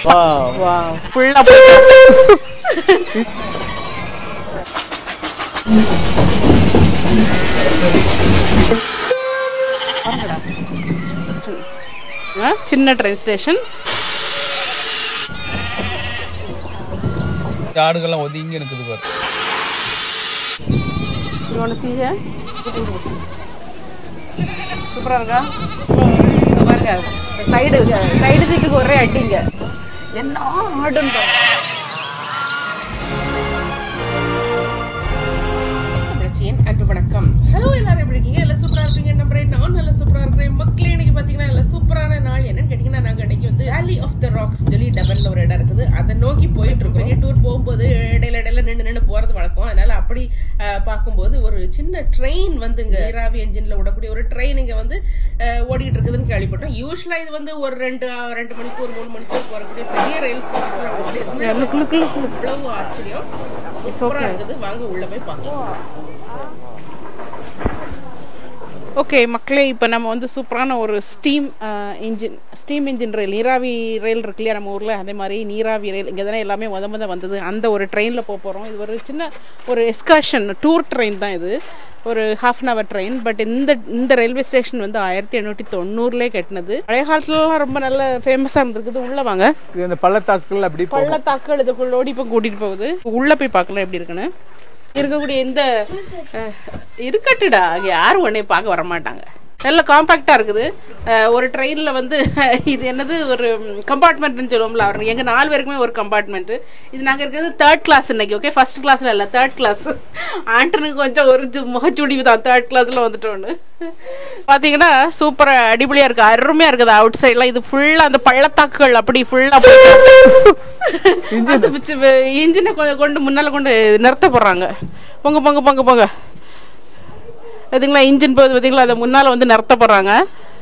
வா வா ஃபுல்லா போயிட்டு ஆ, சின்ன ட்ரெயின் ஸ்டேஷன் ஆடுகள்லாம் ஒதுங்கி நிற்குது பாரு You want to see here? சூப்பரா இருக்கா இங்க பாருங்க சைடு சைடு சீட்டுக்கு ஒரே அடிங்க என்ன ஆடுன்னு பாருங்க. தமிழச்சியின் அன்பு வணக்கம் ஹலோ எல்லாரும் எப்படி இருக்கீங்க எல்லாம் சூப்பரா இருக்கீங்க நம்புறேன் நான் நல்லா சூப்பரா இருக்கிறேன் மக்களே இன்னைக்கு பாத்தீங்கன்னா எல்லாம் சூப்பரான நாள் என்னன்னு கேட்டீங்கன்னா நாங்க இன்னைக்கு வந்து valley of the rocks Delhi டபன்ல ஒரு இடம் இருக்குது அதை நோக்கி போயிட்டு இருக்கோம் பெரிய டூர் போகும்போது இடையில இடையில நின்று நின்று போறது வழக்கம் அதனால அப்படி அஹ், பார்க்கும்போது ஒரு சின்ன ட்ரெயின் வந்துங்க நீராவி என்ஜின்ல விடக்கூடிய ஒரு ட்ரெயின் இங்க வந்து அஹ், ஓடிட்டு இருக்குதுன்னு கேள்விப்பட்டோம் யூஸ்வலா இது வந்து ஒரு ரெண்டு அஹ், ரெண்டு மணிக்கு ஒரு மூணு மணிக்கு போறக்கூடிய பெரிய ரயில் service look, look, look, look. இவ்வளவு ஆச்சரியம் சூப்பரா இருக்குது வாங்க உள்ள போய் பார்க்கலாம் ஓகே மக்களே இப்போ நம்ம வந்து சூப்பரான ஒரு ஸ்டீம் இன்ஜின் ஸ்டீம் இன்ஜின் ரயில் நீராவி ரயில் இருக்கு இல்லையா நம்ம ஊரில் அதே மாதிரி நீராவி ரயில் இங்கே தானே எல்லாமே முத முத வந்தது அந்த ஒரு ட்ரெயினில் போக போகிறோம் இது ஒரு சின்ன ஒரு எஸ்கர்ஷன் டூர் ட்ரெயின் தான் இது ஒரு half an hour train but இந்த இந்த ரயில்வே ஸ்டேஷன் வந்து ஆயிரத்தி எண்ணூற்றி தொண்ணூறுலேயே கட்டினது பழைய காலத்துலலாம் ரொம்ப நல்ல ஃபேமஸாக இருந்திருக்குது உள்ளே வாங்க இது அந்த பள்ளத்தாக்குகள் அப்படி போ- பள்ளத்தாக்குகள் இதுக்குள்ளோடி இப்போ கூட்டிகிட்டு போகுது உள்ளே போய் பார்க்கலாம் எப்படி இருக்குன்னு இருக்கக்கூடிய இந்த அஹ், இருக்கட்டுடா யாரும் உடனே பார்க்க வர மாட்டாங்க நல்ல காம்பாக்டாக இருக்குது அஹ், ஒரு ட்ரெயினில் வந்து இது என்னது ஒரு கம்பார்ட்மெண்ட்னு சொல்லுவோம்ல அவர் எங்கள் நாலு பேருக்குமே ஒரு கம்பார்ட்மெண்ட்டு இது நாங்கள் இருக்கிறது தேர்ட் கிளாஸ் இன்னைக்கு ஓகே ஃபர்ஸ்ட் கிளாஸில் இல்லை தேர்ட் கிளாஸ் ஆண்டனுக்கு கொஞ்சம் ஒரு ஜு- முகச்சுடிவு தான் தேர்ட் கிளாஸில் வந்துட்டோன்னு பார்த்தீங்கன்னா சூப்பராக அடிப்பொலியாக இருக்குது அருமையாக இருக்குது அவுட் சைட்லாம் இது ஃபுல்லாக அந்த பள்ளத்தாக்குகள் அப்படி ஃபுல்லாக அது பிச்சு இன்ஜினை கொஞ்சம் கொண்டு முன்னால் கொண்டு நிறுத்த போடுறாங்க பொங்க பொங்க பொங்க பொங்க பார்த்தீங்களா இன்ஜின் போகுது பார்த்தீங்களா அதை முன்னால் வந்து நிறுத்த போடுறாங்க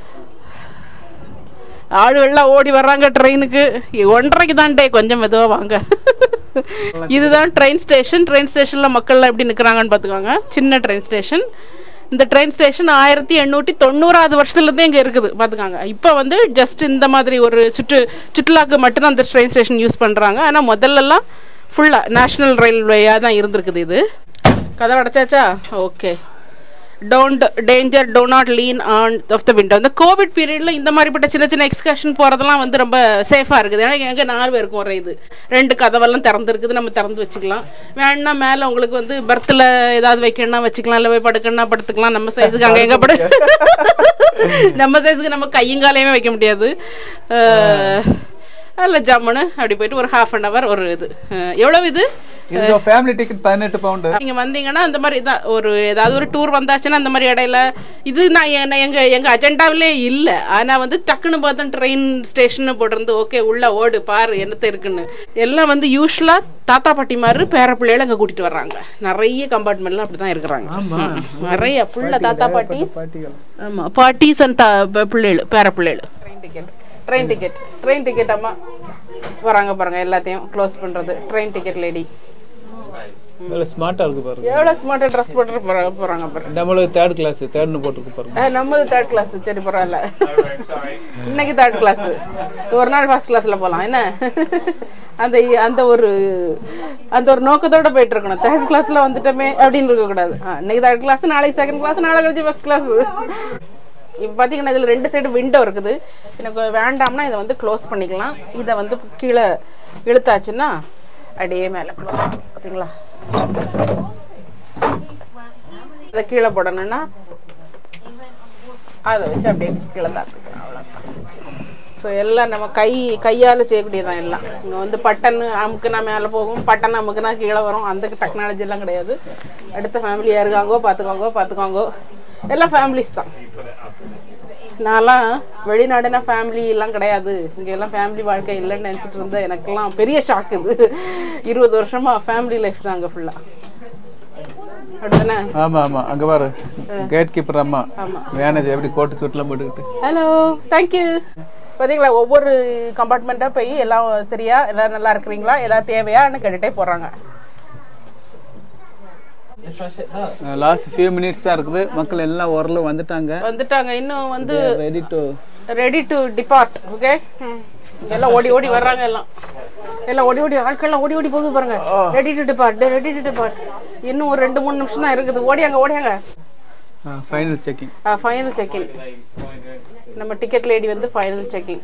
ஆளுகள்லாம் ஓடி வர்றாங்க ட்ரெயினுக்கு ஒன்றரைக்கு தான்டே கொஞ்சம் மெதுவாக வாங்க இதுதான் ட்ரெயின் ஸ்டேஷன் ட்ரெயின் ஸ்டேஷனில் மக்கள்லாம் எப்படி நிற்கிறாங்கன்னு பார்த்துக்கோங்க சின்ன ட்ரெயின் ஸ்டேஷன் இந்த ட்ரெயின் ஸ்டேஷன் ஆயிரத்தி எண்ணூற்றி தொண்ணூறாவது வருஷத்துலேருந்தே இங்கே இருக்குது பார்த்துக்காங்க இப்போ வந்து ஜஸ்ட் இந்த மாதிரி ஒரு சுற்று சுற்றுலாக்கு மட்டும்தான் அந்த ட்ரெயின் ஸ்டேஷன் யூஸ் பண்ணுறாங்க ஆனால் முதல்லலாம் ஃபுல்லாக நேஷ்னல் ரயில்வேயாக தான் இருந்திருக்குது இது கதை அடைச்சாச்சா okay don't danger do not lean on of the window இந்த கோவிட் பீரியடில் இந்த மாதிரிப்பட்ட சின்ன சின்ன எக்ஸ்கர்ஷன் போகிறதெல்லாம் வந்து ரொம்ப சேஃபாக இருக்குது ஏன்னா எங்கே நாலு பேருக்கும் ஒரு இது ரெண்டு கதவெல்லாம் திறந்துருக்குது நம்ம திறந்து வச்சுக்கலாம் வேணா மேலே உங்களுக்கு வந்து பர்த்தில் ஏதாவது வைக்கணும்னா வச்சுக்கலாம் இல்லை போய் படுக்கணும்னா படுத்துக்கலாம் நம்ம சைஸுக்கு அங்கே எங்கே படு நம்ம சைஸுக்கு நம்ம கையும் காலையுமே வைக்க முடியாது அதில் ஜம்முன்னு அப்படி போயிட்டு ஒரு ஹாஃப் அன் ஹவர் ஒரு இது அஹ், எவ்வளவு இது இந்த ஃபேமிலி டிக்கெட் பதினெட்டு பவுண்டு நீங்க வந்தீங்கன்னா அந்த மாதிரி தான் ஒரு ஏதாவது ஒரு டூர் வந்தாச்சுன்னா அந்த மாதிரி இடையில இது நான் எ- நான் எங்க எங்க அஜெண்டாவிலே இல்லை ஆனா வந்து டக்குன்னு பார்த்தேன் ட்ரெயின் ஸ்டேஷன் போட்டிருந்து ஓகே உள்ள ஓடு பாரு என்னத்த இருக்குன்னு எல்லாம் வந்து யூஸ்வலா தாத்தா பாட்டி மாதிரி பேர பிள்ளைகளை அங்க கூட்டிட்டு வர்றாங்க நிறைய கம்பார்ட்மெண்ட்லாம் அப்படிதான் இருக்கிறாங்க ம். நிறைய ஃபுல்லா தாத்தா பாட்டிஸ் பாட்டிகள் ஆமா பாட்டிஸ் அண்ட் பிள்ளைகள் பேர பிள்ளைகள் train ticket train ticket train ticket அம்மா வராங்க பாருங்க எல்லாத்தையும் க்ளோஸ் பண்றது ட்ரெயின் டிக்கெட் லேடி நல்ல ஸ்மார்ட்டாக இருக்கு பாருங்க எவ்வளோ ஸ்மார்ட்டாக ட்ரெஸ் போட்டு போகிறாங்க போகிறாங்க பாரு நம்மளுக்கு தேர்ட் கிளாஸ் தேர்ட்னு போட்டுருக்கு பாருங்க அஹ் நம்மது தேர்ட் கிளாஸ் சரி பரவாயில்ல இன்னைக்கு தேர்ட் கிளாஸ் ஒரு நாள் ஃபர்ஸ்ட் கிளாஸில் போகலாம் என்ன அந்த அந்த ஒரு அந்த ஒரு நோக்கத்தோட போயிட்டு இருக்கணும் தேர்ட் கிளாஸில் வந்துட்டோமே அப்படின்னு இருக்கக்கூடாது ஆ, இன்னைக்கு தேர்ட் கிளாஸ் நாளைக்கு செகண்ட் கிளாஸ் நாளை கழிச்சு ஃபர்ஸ்ட் கிளாஸ் இப்போ பார்த்தீங்கன்னா இதில் ரெண்டு சைடு விண்டோ இருக்குது எனக்கு வேண்டாம்னா இதை வந்து க்ளோஸ் பண்ணிக்கலாம் இதை வந்து கீழே இழுத்தாச்சுன்னா அப்படியே மேலே க்ளோஸ் பார்த்தீங்களா இதை கீழே போடணும்னா அதை வச்சு அப்படியே கீழே தாத்துக்கலாம் அவ்வளோதான் ஸோ எல்லாம் நம்ம கை கையால் செய்யக்கூடியதான் எல்லாம் இங்கே வந்து பட்டன் அமுக்குனா மேலே போகும் பட்டன் அமுக்குனா கீழே வரும் அந்த டெக்னாலஜி எல்லாம் கிடையாது அடுத்த ஃபேமிலியாக இருக்காங்கோ பார்த்துக்கோங்க பார்த்துக்கோங்க எல்லாம் ஃபேமிலிஸ் தான் நான்லாம் வெளிநாடுனா ஃபேமிலி எல்லாம் கிடையாது இங்கே எல்லாம் ஃபேமிலி வாழ்க்கை இல்லைன்னு நினச்சிட்டு இருந்தேன் எனக்கெல்லாம் பெரிய ஷாக் இது இருபது வருஷமா ஃபேமிலி லைஃப் தான் அங்கே ஃபுல்லாக அப்படிதானே ஆமா ஆமா அங்க பாரு கேட் கீப்பர் அம்மா ஆமா. மேனேஜர் எப்படி கோட்டு சுட்டுலாம் போட்டுக்கிட்டு ஹலோ தேங்க்யூ பார்த்தீங்களா ஒவ்வொரு கம்பார்ட்மெண்ட்டாக போய் எல்லாம் சரியா எல்லாம் நல்லா இருக்கிறீங்களா ஏதாவது தேவையான்னு கேட்டுட்டே போகிறாங்க லாஸ்ட் ஃபியூ மினிட்ஸ் தான் இருக்குது மக்கள் எல்லாம் ஓரளவு வந்துட்டாங்க வந்துட்டாங்க இன்னும் வந்து ready to ready to depart okay எல்லாம் ஓடி ஓடி வர்றாங்க எல்லாம் எல்லாம் ஓடி ஓடி ஆட்கள்லாம் ஓடி ஓடி போகுது பாருங்க ready to depart ready to depart இன்னும் ஒரு ரெண்டு மூணு நிமிஷம் தான் இருக்குது ஓடியாங்க ஓடியாங்க ஃபைனல் செக்கிங் ஃபைனல் செக்கிங் நம்ம டிக்கெட் லேடி வந்து ஃபைனல் செக்கிங்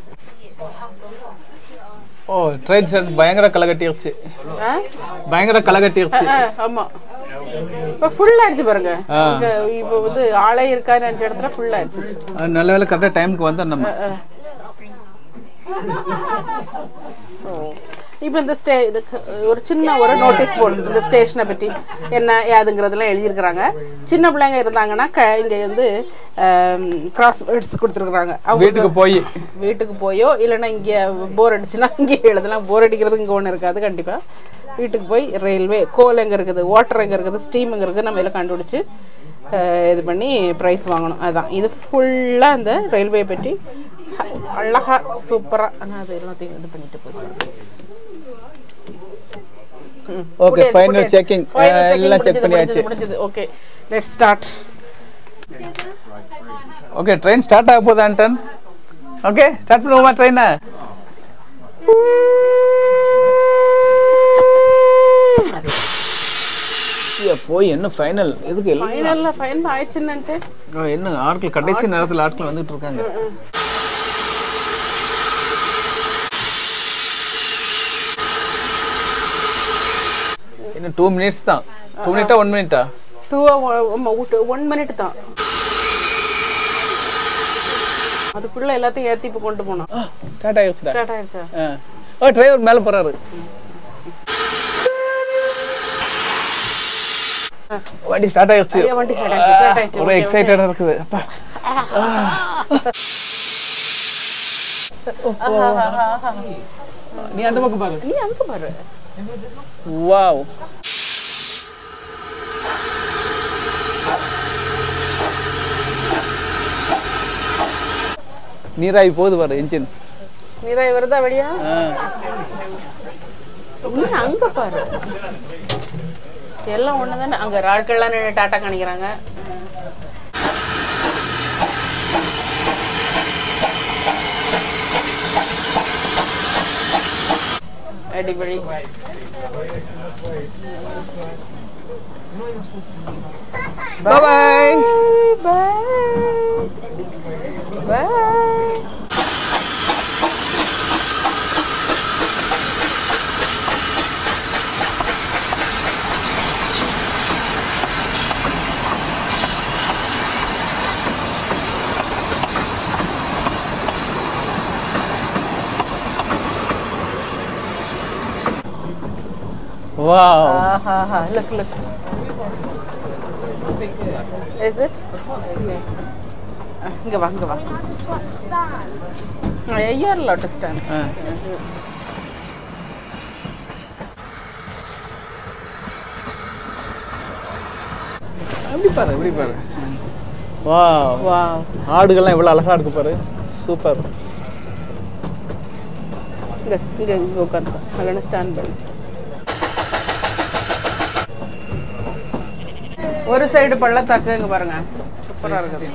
ஓ ட்ரெயின் ஸ்டாண்ட் பயங்கர களை கட்டிருச்சு ஆ பயங்கர களை கட்டிருச்சு ஆ, ஆமா இப்போ ஃபுல் ஆயிடுச்சு பாருங்க ஆ. இங்க இப்போ வந்து ஆளே இருக்கான்னு நினைச்ச இடத்துல ஃபுல் ஆயிடுச்சு அது நல்ல வேலை கரெக்டாக டைமுக்கு வந்தோம் நம்ம ஸோ இப்போ இந்த ஸ்டே இதுக்கு ஒரு சின்ன ஒரு நோட்டீஸ் போர்டு இந்த ஸ்டேஷனை பற்றி என்ன ஏதுங்கிறதெல்லாம் எழுதியிருக்கிறாங்க சின்ன பிள்ளைங்க இருந்தாங்கன்னா க இங்கே வந்து கிராஸ் வேர்ட்ஸ் கொடுத்துருக்குறாங்க வீட்டுக்கு போய் வீட்டுக்கு போயோ இல்லைன்னா இங்கே போர் அடிச்சுன்னா இங்கே எழுதலாம் போர் அடிக்கிறது இங்கே ஒன்று இருக்காது கண்டிப்பாக வீட்டுக்கு போய் ரயில்வே கோல் எங்கே இருக்குது வாட்டர் எங்கே இருக்குது ஸ்டீம் எங்கே இருக்குது நம்ம எல்லாம் கண்டுபிடிச்சி அஹ், இது பண்ணி ப்ரைஸ் வாங்கணும் அதுதான் இது ஃபுல்லாக அந்த ரயில்வே பற்றி அழகாக சூப்பராக ஆனால் அது எல்லாத்தையும் இது பண்ணிட்டு போகுது ஓகே ஃபைனல் செக்கிங் எல்லாம் செக் பண்ணியாச்சு முடிஞ்சது okay let start okay train start ஆக போகுது ஆண்டன் ஓகே ஸ்டார்ட் பண்ணுவோமா ட்ரெயினை போய் என்ன ஃபைனல் எதுக்கு எல்லாம் ஃபைனலில் ஃபைனல் ஆயிடுச்சுன்னு நினச்சேன் ஓ, என்ன ஆட்கள் கடைசி நேரத்தில் ஆட்கள் வந்துட்டு இருக்காங்க இன்னும் டூ மினிட்ஸ் தான் டூ மினிட்டா ஒன் மினிட்டா டூ ஒன் மினிட் தான் அதுக்குள்ள எல்லாத்தையும் ஏத்தி இப்போ கொண்டு போனோம் ஸ்டார்ட் ஆகிடுச்சுடா ஸ்டார்ட் ஆயிடுச்சா ஆ. ஓ டிரைவர் மேலே போறாரு வண்டி ஸ்டார்ட் ஆயிடுச்சு ஐயா வண்டி ஸ்டார்ட் ஆயிடுச்சு ஸ்டார்ட் ஆயிடுச்சு ஒரு எக்ஸைட்டடா இருக்குது அப்பா நீ அந்த பக்கம் பாரு நீ அங்க பாரு வாவ் நீராவி போகுது பாரு என்ஜின் நீராய் வருதா வெளியா நீ அங்க பாரு எல்லாம் ஒண்ணு தானே அங்க ஆட்கள்லாம் நின்று டாட்டா காணிக்கிறாங்க அடிப்படி bye Bye. Bye. Wow Ah, ah, ah. Look, look. Is it? Okay. Ah, இங்க வா இங்க வா ஐயா லோட்டஸ் ஸ்டாண்ட் எப்படி பாரு எப்படி பாரு வாவ் வா ஆடுகள்லாம் எவ்வளவு அழகா இருக்கு பாரு சூப்பர் இங்க இங்க இங்க உட்காந்து அங்கே ஸ்டாண்ட் பண்ணு ஒரு சைடு பள்ளத்தாக்கு இங்க பாருங்க சூப்பரா இருக்குது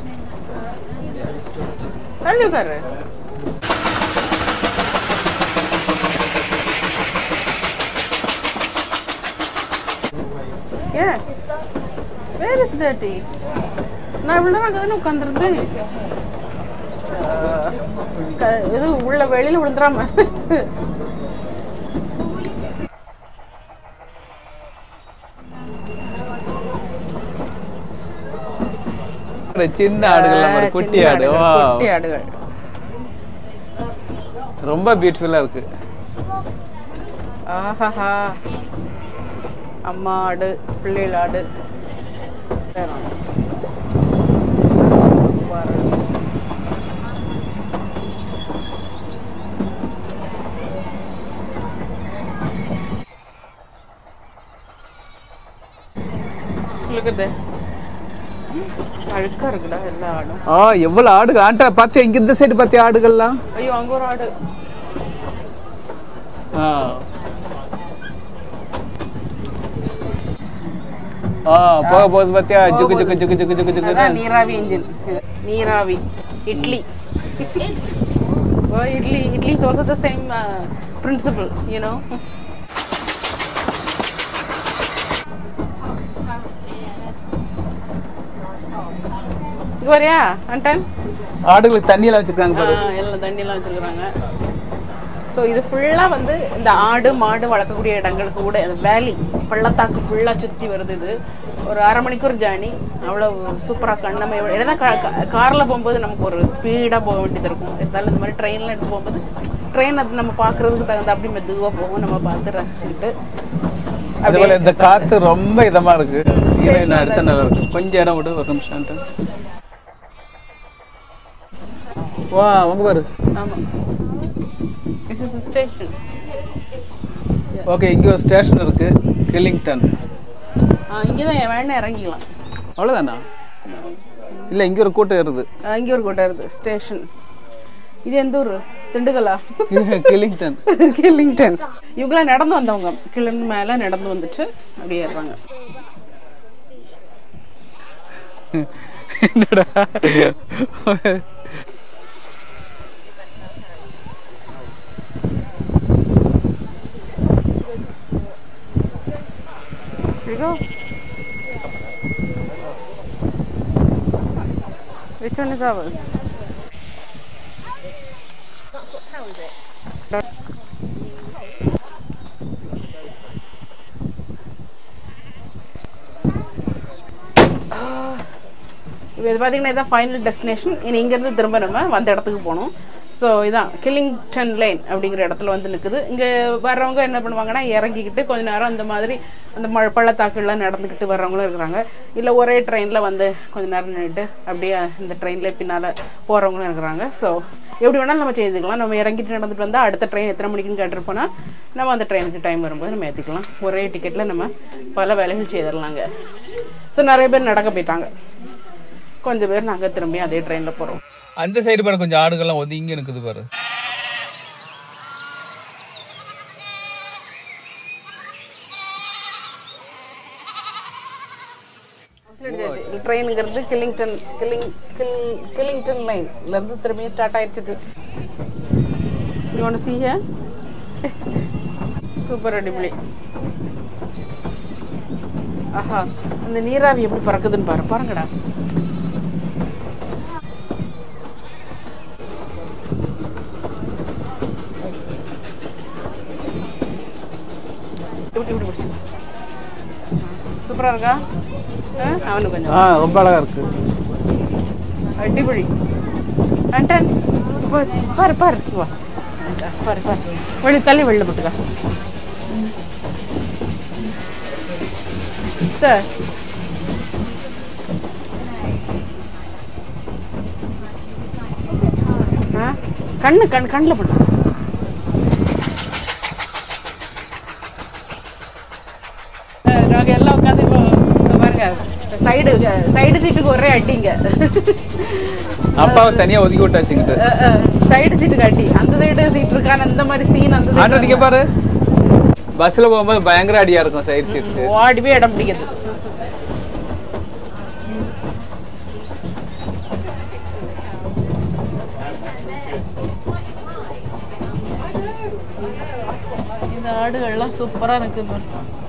தள்ளி உட்காரு ஏன் வேர் இஸ் டர்ட்டி நான் இவ்வளோ நேரம் அங்கே தானே உட்காந்துருந்தேன் இது உள்ள வெளியில விழுந்துடாம ஒரு சின்ன ஆடுகள்லாம் பாரு குட்டி சின்ன ஆடு ஆடுகள், வாவ் குட்டி ஆடுகள் ரொம்ப பியூட்டிஃபுல்லா இருக்கு ஆஹாஹா அம்மா ஆடு பிள்ளைகள் ஆடு இருக்குது அழுக்கா இருக்குடா எல்லா ஆடும் ஆ எவ்வளவு ஆடுகள் ஆண்டா பாத்தியா இங்க இந்த சைடு பாத்தியா ஆடுகள்லாம் ஐயோ அங்க ஒரு ஆடு ஆ ஆ போக போகுது பாத்தியா ஜுக்கு ஜுக்கு ஜுக்கு ஜுக்கு ஜுக்கு ஜுக்கு அதான் நீராவி இன்ஜின் நீராவி idli Well, idli, idli is also the same uh, principle, you know. இங்க வரியா அண்டன் ஆடுகளுக்கு தண்ணியெல்லாம் வச்சிருக்காங்க பாரு ஆ, எல்லாம் தண்ணியெல்லாம் வச்சிருக்காங்க ஸோ இது ஃபுல்லாக வந்து இந்த ஆடு மாடு வளர்க்கக்கூடிய இடங்களுக்கு கூட அந்த வேலி பள்ளத்தாக்கு ஃபுல்லாக சுற்றி வருது இது ஒரு அரை மணிக்கூர் ஜேர்னி அவ்வளோ சூப்பராக கண்ணமை ஏன்னா காரில் போகும்போது நமக்கு ஒரு ஸ்பீடாக போக வேண்டியது இருக்கும் இருந்தாலும் இந்த மாதிரி ட்ரெயினில் எடுத்து போகும்போது ட்ரெயின் அது நம்ம பார்க்குறதுக்கு தகுந்த அப்படி மெதுவாக போகும் நம்ம பார்த்து ரசிச்சுக்கிட்டு அதே போல இந்த காத்து ரொம்ப இதமா இருக்கு ஹீரோயின் அடுத்த நல்லா இருக்கு கொஞ்சம் இடம் விடு ஒரு நிமிஷம் அண்டன். வா உங்க பாரு ஆமாம் திஸ் இஸ் ஸ்டேஷன் ஓகே இங்க ஒரு ஸ்டேஷன் இருக்கு கில்லிங்டன் இங்கே தான் வேணா இறங்கிக்கலாம் அவ்வளவுதானா இல்ல இங்க ஒரு கூட்டம் ஏறுது இங்கே ஒரு கோட்டை இருக்குது ஸ்டேஷன் இது எந்த ஊர் திண்டுக்கலா கில்லிங்டன் கில்லிங்டன் இவங்களாம் நடந்து வந்தவங்க கிளன் மேலே நடந்து வந்துட்டு அப்படியே ஏறுறாங்க என்னடா Should we go? Which one is ours? இப்போ இது பார்த்தீங்கன்னா இதான் ஃபைனல் டெஸ்டினேஷன் இனி இங்கேருந்து திரும்ப நம்ம வந்த இடத்துக்கு போகணும் ஸோ இதான் கில்லிங்டன் லைன் அப்படிங்கிற இடத்துல வந்து நிற்குது இங்கே வர்றவங்க என்ன பண்ணுவாங்கன்னா இறங்கிக்கிட்டு கொஞ்ச நேரம் அந்த மாதிரி அந்த மழை பள்ளத்தாக்குலாம் நடந்துக்கிட்டு வர்றவங்களும் இருக்கிறாங்க இல்லை ஒரே ட்ரெயினில் வந்து கொஞ்ச நேரம் நின்றுட்டு அப்படியே இந்த ட்ரெயினில் பின்னால் போகிறவங்களும் இருக்கிறாங்க ஸோ எப்படி வேணாலும் நம்ம செய்துக்கலாம் நம்ம இறங்கிட்டு நடந்துட்டு வந்தால் அடுத்த ட்ரெயின் எத்தனை மணிக்குன்னு கேட்டுட்டு போனால் நம்ம அந்த ட்ரெயினுக்கு டைம் வரும்போது நம்ம ஏற்றிக்கலாம் ஒரே டிக்கெட்டில் நம்ம பல வேலைகள் செய்திடலாங்க ஸோ நிறைய பேர் நடக்க போயிட்டாங்க கொஞ்சம் பேர் நாங்கள் திரும்பி அதே ட்ரெயினில் போகிறோம் அந்த சைடு பாரு கொஞ்சம் ஆடுகள்லாம் ஒதுங்கி நிக்குது பாரு ட்ரெயினுங்கிறது கில்லிங்டன் கில்லிங் கில் கில்லிங்டன் லைன்லேருந்து திரும்பியும் ஸ்டார்ட் ஆயிடுச்சு யூ ஒன்று சீ சூப்பர் அடிப்பொலி ஆஹா அந்த நீராவி எப்படி பறக்குதுன்னு பாரு பாருங்கடா இப்படி இப்படி பிடிச்சி சூப்பராக இருக்கா ஆ, அவனுக்கு கொஞ்சம் ஆ ரொம்ப அழகா இருக்கு அடிப்பொழி அண்டன் இப்போ பாரு பாரு வா பாரு பாரு வெளி தள்ளி வெளில போட்டுக்கா சார் ஆ கண்ணு கண் கண்ணில் போட்டு நாங்கள் எல்லாம் உட்காந்து இப்போ இப்போ பாருங்க சைடு சைடு சீட்டுக்கு ஒரே அடிங்க அப்பாவை தனியா ஒதுக்கி விட்டாச்சுங்கிட்டு சைடு சீட்டுக்கு அடி அந்த சைடு சீட் இருக்கான இந்த மாதிரி சீன் அந்த ஆட்டோ சைடு நீங்க பாரு பஸ்ல போகும்போது பயங்கர அடியா இருக்கும் சைடு சீட்டுக்கு ஓடி போய் இடம் பிடிக்குது இந்த ஆடுகள்லாம் சூப்பரா இருக்கு பாரு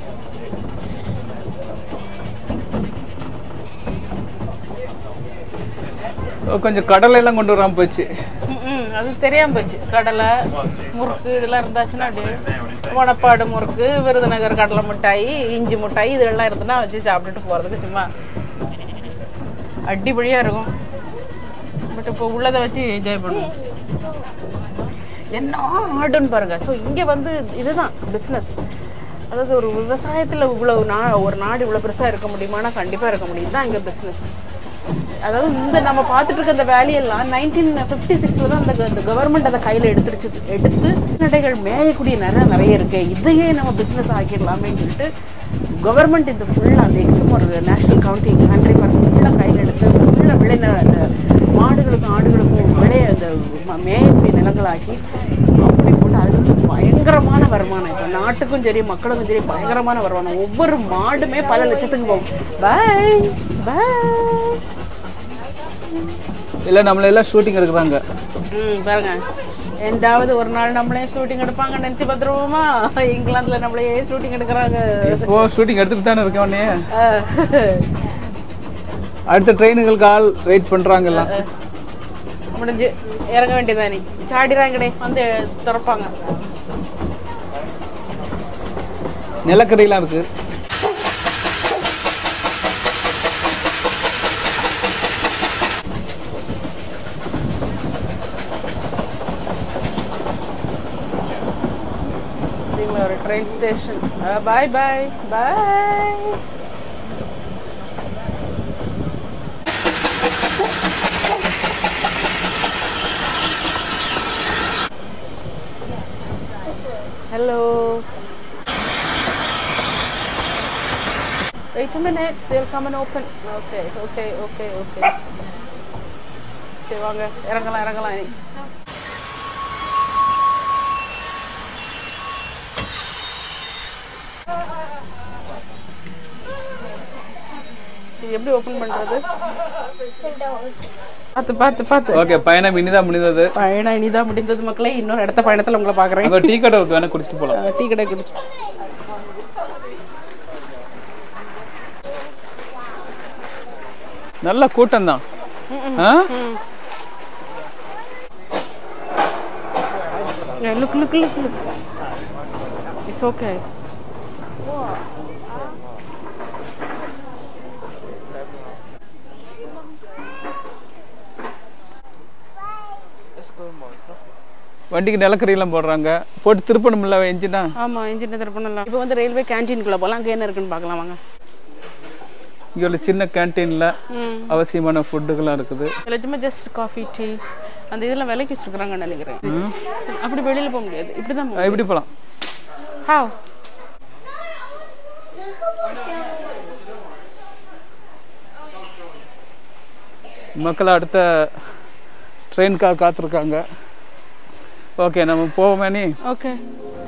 கொஞ்சம் கடலை எல்லாம் கொண்டு வராம போச்சு ம்ம். அது தெரியாம போச்சு கடலை முறுக்கு இதெல்லாம் இருந்துச்சுன்னா அப்படியே மணப்பாடு முறுக்கு விருதுநகர் கடலை மிட்டாய் இஞ்சி மிட்டாய் இதெல்லாம் இருந்துன்னா வச்சு சாப்பிட்டுட்டு போகிறதுக்கு சும்மா அடிப்படியாக இருக்கும் பட் இப்போ உள்ளதை வச்சு என்ஜாய் பண்ணுவோம் என்ன ஆடுன்னு பாருங்க ஸோ இங்கே வந்து இதுதான் பிஸ்னஸ் அதாவது ஒரு விவசாயத்தில் இவ்வளவு நா ஒரு நாடு இவ்வளோ பெருசாக இருக்க முடியுமானா கண்டிப்பாக இருக்க முடியும் தான் இங்கே பிஸ்னஸ் அதாவது இந்த நம்ம பார்த்துட்டு இருக்க இந்த வேலையெல்லாம் நைன்டீன் ஃபிஃப்டி சிக்ஸில் தான் அந்த இந்த கவர்மெண்ட் அதை கையில் எடுத்துருச்சு எடுத்து நடைகள் மேயக்கூடிய நிறைய நிறைய இருக்கு இதையே நம்ம பிஸ்னஸ் ஆக்கிடலாமேன்னு சொல்லிட்டு கவர்மெண்ட் இந்த ஃபுல்லாக அந்த எக்ஸும் நேஷனல் கவுண்டி கண்ட்ரி பார்த்து ஃபுல்லாக கையில் எடுத்து ஃபுல்லாக விளை ந- அந்த மாடுகளுக்கும் ஆடுகளுக்கும் விளைய அந்த ம- மேயக்கூடிய நிலங்களாக்கி அப்படி போட்டு அது வந்து பயங்கரமான வருமானம் இப்போ நாட்டுக்கும் சரி மக்களுக்கும் சரி பயங்கரமான வருமானம் ஒவ்வொரு மாடுமே பல லட்சத்துக்கு போகும் பாய் பாய் இல்ல நம்மள எல்லாம் ஷூட்டிங் எடுக்கிறாங்க ம் பாருங்க ரெண்டாவது ஒரு நாள் நம்மளே ஷூட்டிங் எடுப்பாங்க நினைச்சு பத்திரமா இங்கிலாந்துல நம்மளே ஷூட்டிங் எடுக்கிறாங்க இப்போ ஷூட்டிங் எடுத்துட்டு தானே இருக்கேன் உடனே அஹ், அடுத்த ட்ரெயினுங்களுக்கு ஆள் வெயிட் பண்றாங்கல்ல முடிஞ்சு இறங்க வேண்டியதானே சாடிறாங்கடே வந்து திறப்பாங்க நிலக்கரியெல்லாம் இருக்கு இதுங்களா ஒரு train station bye bye bye hello Wait a minute, they'll come and open. Okay, okay, okay, okay. சரி வாங்க இறங்கலாம் இறங்கலாம் இனி. இது எப்படி ஓபன் பண்றது பார்த்து பார்த்து பார்த்து ஓகே பயணம் இனிதான் முடிந்தது பயணம் இனிதான் முடிந்தது மக்களே இன்னொரு இடத்த பயணத்துல உங்களை பாக்குறேன் அங்க டீ கடை இருக்கு வேணா குடிச்சிட்டு போலாம் டீ கடை குடிச்சிட்டு நல்ல கூட்டம் தான் Yeah, look, look, look, look. It's okay. வண்டிக்கு நிலக்கரியெல்லாம் போடுறாங்க போட்டு திருப்பணும்ல என்ஜினா ஆமா இன்ஜின் திருப்பணம் இப்போ வந்து ரயில்வே கேன்டீனுக்குள்ள போகலாம் அங்கே என்ன இருக்குன்னு பார்க்கலாம் வாங்க இங்க உள்ள சின்ன கேன்டீன்ல ம் அவசியமான ஃபுட்டுகள்லாம் இருக்குது எல்லாத்தையுமே ஜஸ்ட் காஃபி டீ அந்த இதெல்லாம் விலைக்கு வச்சிருக்கிறாங்கன்னு நினைக்கிறேன் அப்படி வெளியில போக முடியாது இப்படி தான் அஹ் இப்படி போலாம் ஹாவ் மக்கள் அடுத்த ட்ரெயினுக்காக காத்திருக்காங்க ஓகே நம்ம போவோமே நீ ஓகே